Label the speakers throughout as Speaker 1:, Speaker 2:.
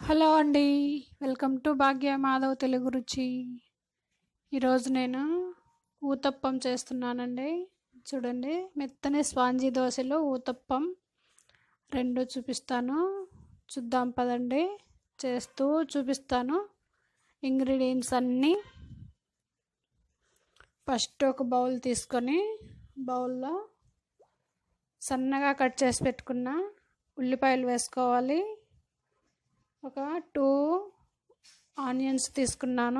Speaker 1: hello అండి welcome to Bhagya Madhav Telugu Ruchi ఈరోజు నేను ఊతప్పం చేస్తున్నానండి చూడండి మెత్తని స్పాంజీ దోశలు ఊతప్పం రెండు చూపిస్తాను చూద్దాం పదండి చేస్తూ చూపిస్తాను ఇంగ్రీడియంట్స్ అన్నీ ఫస్ట్ ఒక బౌల్ తీసుకొని బౌల్లో సన్నగా కట్ చేసి పెట్టుకున్న ఉల్లిపాయలు వేసుకోవాలి ఒక టూ ఆనియన్స్ తీసుకున్నాను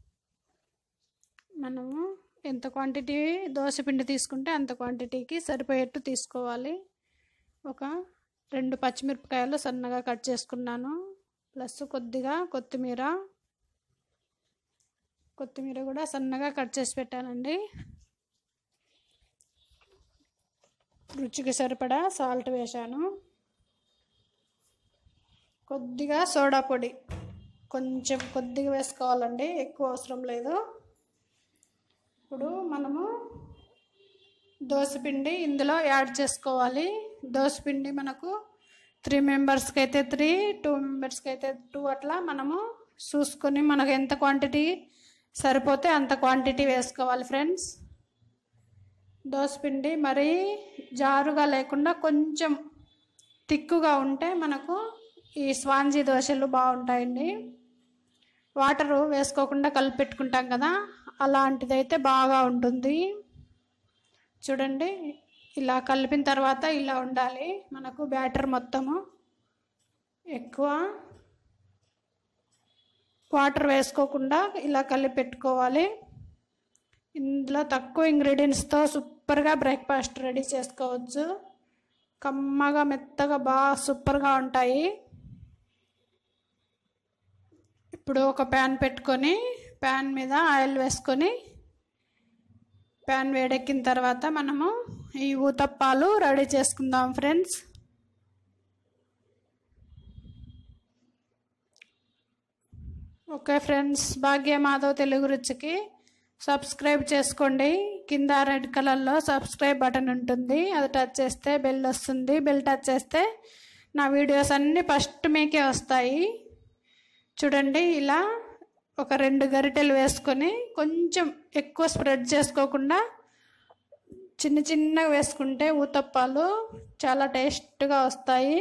Speaker 1: మనము ఎంత క్వాంటిటీ పిండి తీసుకుంటే అంత క్వాంటిటీకి సరిపోయేట్టు తీసుకోవాలి ఒక రెండు పచ్చిమిరపకాయలు సన్నగా కట్ చేసుకున్నాను ప్లస్ కొద్దిగా కొత్తిమీర కొత్తిమీర కూడా సన్నగా కట్ చేసి పెట్టానండి రుచికి సరిపడా సాల్ట్ వేశాను కొద్దిగా సోడా పొడి కొంచెం కొద్దిగా వేసుకోవాలండి ఎక్కువ అవసరం లేదు ఇప్పుడు మనము దోశపిండి ఇందులో యాడ్ చేసుకోవాలి దోశపిండి మనకు త్రీ మెంబర్స్కి అయితే త్రీ టూ మెంబర్స్కి అయితే టూ అట్లా మనము చూసుకొని మనకు ఎంత క్వాంటిటీ సరిపోతే అంత క్వాంటిటీ వేసుకోవాలి ఫ్రెండ్స్ దోశపిండి మరీ జారుగా లేకుండా కొంచెం తిక్కుగా ఉంటే మనకు ఈ స్వాంజీ దోశలు బాగుంటాయండి వాటరు వేసుకోకుండా కలిపి పెట్టుకుంటాం కదా అలాంటిదైతే బాగా ఉంటుంది చూడండి ఇలా కలిపిన తర్వాత ఇలా ఉండాలి మనకు బ్యాటర్ మొత్తము ఎక్కువ వాటర్ వేసుకోకుండా ఇలా కలిపి పెట్టుకోవాలి ఇందులో తక్కువ ఇంగ్రీడియంట్స్తో సూపర్గా బ్రేక్ఫాస్ట్ రెడీ చేసుకోవచ్చు కమ్మగా మెత్తగా బాగా సూపర్గా ఉంటాయి ఇప్పుడు ఒక ప్యాన్ పెట్టుకొని ప్యాన్ మీద ఆయిల్ వేసుకొని ప్యాన్ వేడెక్కిన తర్వాత మనము ఈ ఊతప్పాలు రెడీ చేసుకుందాం friends okay friends Bhagya Madhav Telugu రుచికి సబ్స్క్రైబ్ చేసుకోండి కింద రెడ్ కలర్లో సబ్స్క్రైబ్ బటన్ ఉంటుంది అది టచ్ చేస్తే బెల్ వస్తుంది బెల్ టచ్ చేస్తే నా వీడియోస్ అన్నీ ఫస్ట్ మీకే వస్తాయి చూడండి ఇలా ఒక రెండు గరిటెలు వేసుకొని కొంచెం ఎక్కువ స్ప్రెడ్ చేసుకోకుండా చిన్న చిన్నగా వేసుకుంటే ఊతప్పాలు చాలా టేస్ట్గా వస్తాయి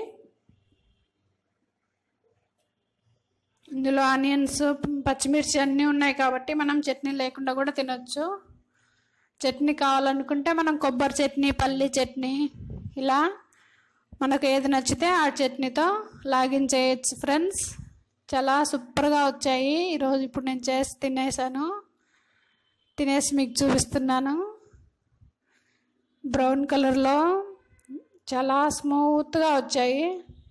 Speaker 1: ఇందులో ఆనియన్స్ పచ్చిమిర్చి అన్నీ ఉన్నాయి కాబట్టి మనం చట్నీ లేకుండా కూడా తినొచ్చు చట్నీ కావాలనుకుంటే మనం కొబ్బరి చట్నీ పల్లి చట్నీ ఇలా మనకు ఏది నచ్చితే ఆ చట్నీతో లాగిన్ చేయొచ్చు ఫ్రెండ్స్ చాలా సూపర్గా వచ్చాయి ఈరోజు ఇప్పుడు నేను చేసి తినేసాను తినేసి మీకు చూపిస్తున్నాను బ్రౌన్ కలర్లో చాలా స్మూత్గా వచ్చాయి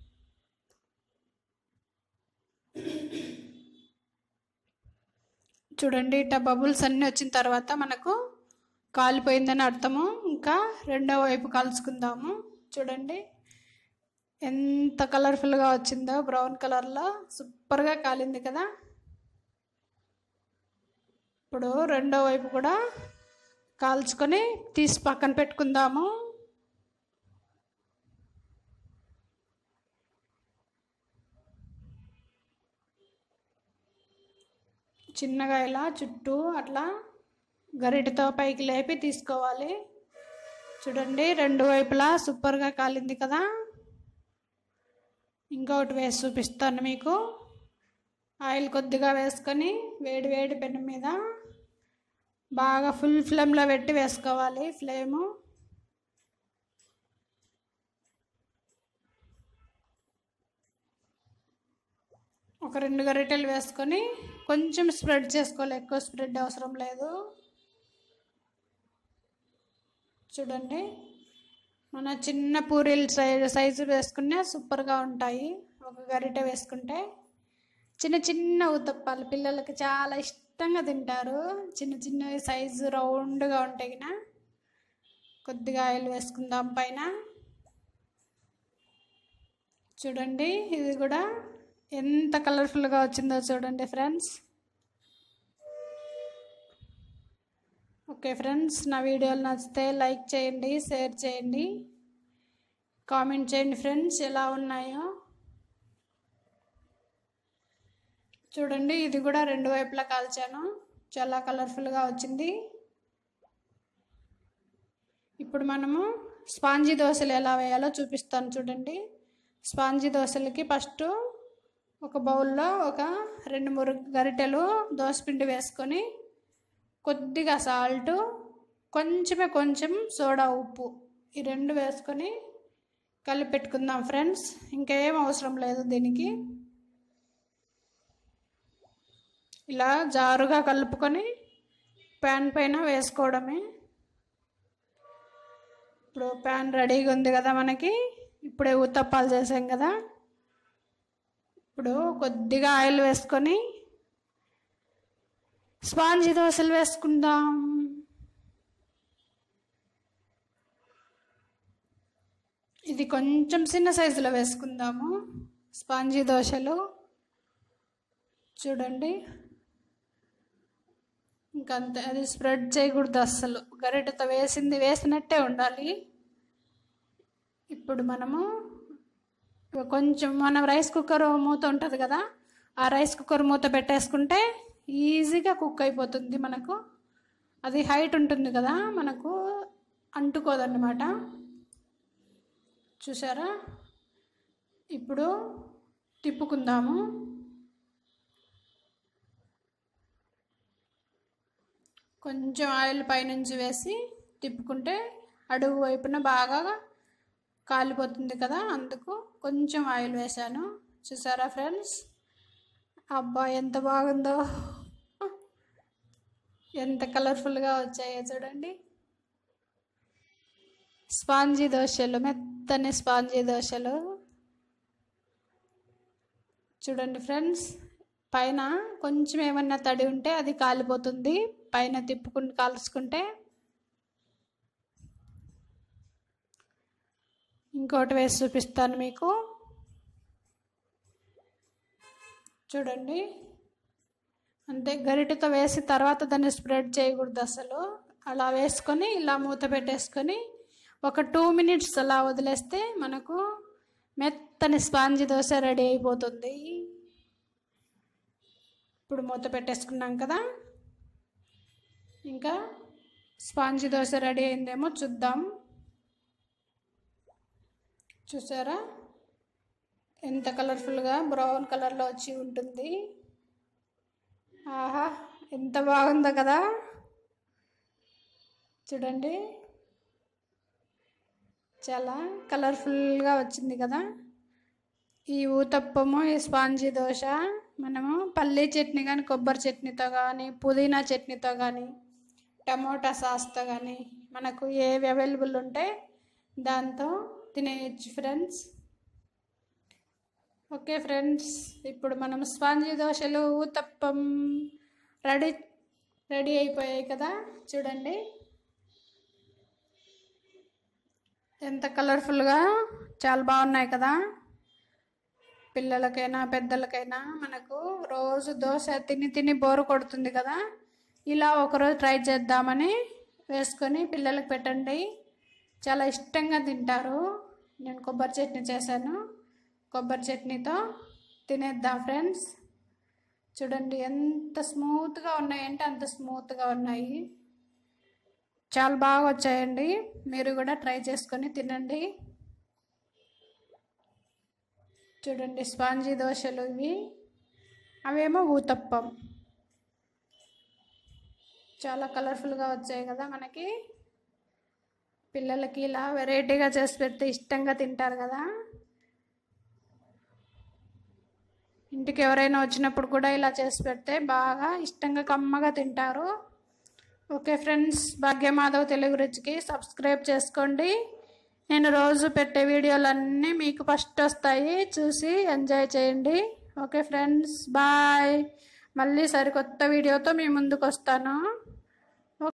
Speaker 1: చూడండి ఇట్లా బబుల్స్ అన్నీ వచ్చిన తర్వాత మనకు కాలిపోయిందని అర్థము ఇంకా రెండో వైపు కలుసుకుందాము చూడండి ఎంత కలర్ఫుల్గా వచ్చిందో బ్రౌన్ కలర్లో సూపర్గా కాలింది కదా ఇప్పుడు రెండో వైపు కూడా కాల్చుకొని తీసి పక్కన పెట్టుకుందాము చిన్నగా ఇలా చుట్టూ అట్లా గరిటతో పైకి లేపి తీసుకోవాలి చూడండి రెండు వైపులా సూపర్గా కాలింది కదా ఇంకొకటి వేసి చూపిస్తాను మీకు ఆయిల్ కొద్దిగా వేసుకొని వేడి వేడి పెనం మీద బాగా ఫుల్ ఫ్లేమ్లో పెట్టి వేసుకోవాలి ఫ్లేము ఒక రెండు గరిటెలు వేసుకొని కొంచెం స్ప్రెడ్ చేసుకోవాలి ఎక్కువ స్ప్రెడ్ అవసరం లేదు చూడండి మన చిన్న పూరీలు సైజు సైజు వేసుకునే సూపర్గా ఉంటాయి ఒక గరిటె వేసుకుంటే చిన్న చిన్న ఉతప్పాలు పిల్లలకి చాలా ఇష్టంగా తింటారు చిన్న చిన్న సైజు రౌండ్గా ఉంటాయి కొద్దిగా ఆయిల్ వేసుకుందాం పైన చూడండి ఇది కూడా ఎంత కలర్ఫుల్గా వచ్చిందో చూడండి ఫ్రెండ్స్ ఓకే ఫ్రెండ్స్ నా వీడియోలు నచ్చితే లైక్ చేయండి షేర్ చేయండి కామెంట్ చేయండి ఫ్రెండ్స్ ఎలా ఉన్నాయో చూడండి ఇది కూడా రెండు వైపులా కాల్చాను చాలా కలర్ఫుల్గా వచ్చింది ఇప్పుడు మనము స్పాంజీ దోశలు ఎలా వేయాలో చూపిస్తాను చూడండి స్పాంజీ దోశలకి ఫస్ట్ ఒక బౌల్లో ఒక రెండు మూడు గరిటెలు దోసపిండి వేసుకొని కొద్దిగా సాల్ట్ కొంచెమే కొంచెం సోడా ఉప్పు ఈ రెండు వేసుకొని కలిపి పెట్టుకుందాం ఫ్రెండ్స్ ఇంకేం అవసరం లేదు దీనికి ఇలా జారుగా కలుపుకొని ప్యాన్ పైన వేసుకోవడమే ఇప్పుడు ప్యాన్ రెడీగా ఉంది కదా మనకి ఇప్పుడే ఊతప్పాలు చేసాం కదా ఇప్పుడు కొద్దిగా ఆయిల్ వేసుకొని స్పాంజీ దోశలు వేసుకుందాం ఇది కొంచెం చిన్న సైజులో వేసుకుందాము స్పాంజీ దోశలు చూడండి ఇంకంతే అది స్ప్రెడ్ చేయకూడదు అస్సలు గరిటెతో వేసింది వేసినట్టే ఉండాలి ఇప్పుడు మనము కొంచెం మనం రైస్ కుక్కర్ మూత ఉంటుంది కదా ఆ రైస్ కుక్కర్ మూత పెట్టేసుకుంటే ఈజీగా కుక్ అయిపోతుంది మనకు అది హైట్ ఉంటుంది కదా మనకు అంటుకోదన్నమాట చూసారా ఇప్పుడు తిప్పుకుందాము కొంచెం ఆయిల్ పైనుంచి వేసి తిప్పుకుంటే అడుగు వైపున బాగా కాలిపోతుంది కదా అందుకు కొంచెం ఆయిల్ వేసాను చూసారా ఫ్రెండ్స్ అబ్బా ఎంత బాగుందో ఎంత కలర్ఫుల్గా వచ్చాయో చూడండి స్పాంజీ దోశలు మెత్తని స్పాంజీ దోశలు చూడండి ఫ్రెండ్స్ పైన కొంచెం ఏమన్నా తడి ఉంటే అది కాలిపోతుంది పైన తిప్పుకుని కాల్చుకుంటే ఇంకోటి వేసి చూపిస్తాను మీకు చూడండి అంతే గరిటెతో వేసి తర్వాత దాన్ని స్ప్రెడ్ చేయకూడదు అసలు అలా వేసుకొని ఇలా మూత పెట్టేసుకొని ఒక టూ మినిట్స్ అలా వదిలేస్తే మనకు మెత్తని స్పాంజి దోశ రెడీ అయిపోతుంది ఇప్పుడు మూత పెట్టేసుకున్నాం కదా ఇంకా స్పాంజి దోశ రెడీ అయిందేమో చూద్దాం చూసారా ఎంత కలర్ఫుల్గా బ్రౌన్ కలర్లో వచ్చి ఉంటుంది ఆహా ఎంత బాగుందో కదా చూడండి చాలా కలర్ఫుల్గా వచ్చింది కదా ఈ ఊతప్పము ఈ స్పాంజీ దోశ మనము పల్లీ చట్నీ కానీ కొబ్బరి చట్నీతో కానీ పుదీనా చట్నీతో కానీ టమోటా సాస్తో కానీ మనకు ఏవి అవైలబుల్ ఉంటే దాంతో తినేయచ్చు ఫ్రెండ్స్ ఓకే ఫ్రెండ్స్ ఇప్పుడు మనం స్పాంజీ దోశలు ఊతప్పం రెడీ రెడీ అయిపోయాయి కదా చూడండి ఎంత కలర్ఫుల్గా చాలా బాగున్నాయి కదా పిల్లలకైనా పెద్దలకైనా మనకు రోజు దోశ తిని తిని బోరు కొడుతుంది కదా ఇలా ఒకరోజు ట్రై చేద్దామని వేసుకొని పిల్లలకు పెట్టండి చాలా ఇష్టంగా తింటారు నేను కొబ్బరి చట్నీ చేశాను కొబ్బరి చట్నీతో తినేద్దాం ఫ్రెండ్స్ చూడండి ఎంత స్మూత్గా ఉన్నాయంటే అంత స్మూత్గా ఉన్నాయి చాలా బాగా వచ్చాయండి మీరు కూడా ట్రై చేసుకొని తినండి చూడండి స్పాంజీ దోశలు ఇవి అవేమో ఊతప్పం చాలా కలర్ఫుల్గా వచ్చాయి కదా మనకి పిల్లలకి ఇలా వెరైటీగా చేసి పెడితే ఇష్టంగా తింటారు కదా ఇంటికి ఎవరైనా వచ్చినప్పుడు కూడా ఇలా చేసి పెడితే బాగా ఇష్టంగా కమ్మగా తింటారు ఓకే ఫ్రెండ్స్ భాగ్యమాధవ్ తెలుగు రుచికి సబ్స్క్రైబ్ చేసుకోండి నేను రోజు పెట్టే వీడియోలన్నీ మీకు ఫస్ట్ వస్తాయి చూసి ఎంజాయ్ చేయండి ఓకే ఫ్రెండ్స్ బాయ్ మళ్ళీ సరికొత్త వీడియోతో మీ ముందుకు వస్తాను